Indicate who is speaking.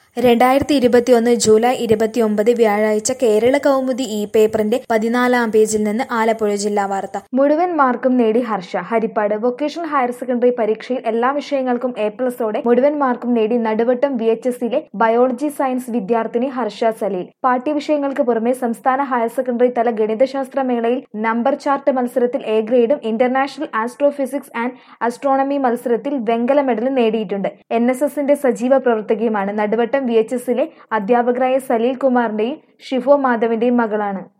Speaker 1: രണ്ടായിരത്തി ഇരുപത്തിയൊന്ന് ജൂലൈ ഇരുപത്തിയൊമ്പത് വ്യാഴാഴ്ച കേരള കൗമുദി ഇ പേപ്പറിന്റെ പതിനാലാം പേജിൽ നിന്ന് ആലപ്പുഴ ജില്ലാ വാർത്ത മുഴുവൻ മാർക്കും നേടി Harsha Haripad vocational higher secondary പരീക്ഷയിൽ എല്ലാ വിഷയങ്ങൾക്കും എ പ്ലസോടെ മുഴുവൻ മാർക്കും നേടി നടുവട്ടം വി എച്ച് എസിലെ ബയോളജി സയൻസ് വിദ്യാർത്ഥിനി ഹർഷ സലീൽ പാഠ്യവിഷയങ്ങൾക്ക് പുറമെ സംസ്ഥാന ഹയർ സെക്കൻഡറി തല ഗണിതശാസ്ത്ര മേളയിൽ നമ്പർ ചാർട്ട് മത്സരത്തിൽ എ ഗ്രേഡും ഇന്റർനാഷണൽ ആസ്ട്രോഫിസിക്സ് ആൻഡ് അസ്ട്രോണമി മത്സരത്തിൽ വെങ്കല മെഡലും നേടിയിട്ടുണ്ട് എൻ എസ് എസിന്റെ സജീവ പ്രവർത്തകയുമാണ് നടുവട്ടം വി എച്ച് എസിലെ അധ്യാപകരായ സലീൽ കുമാറിന്റെയും ഷിഫോ മാധവിന്റെയും മകളാണ്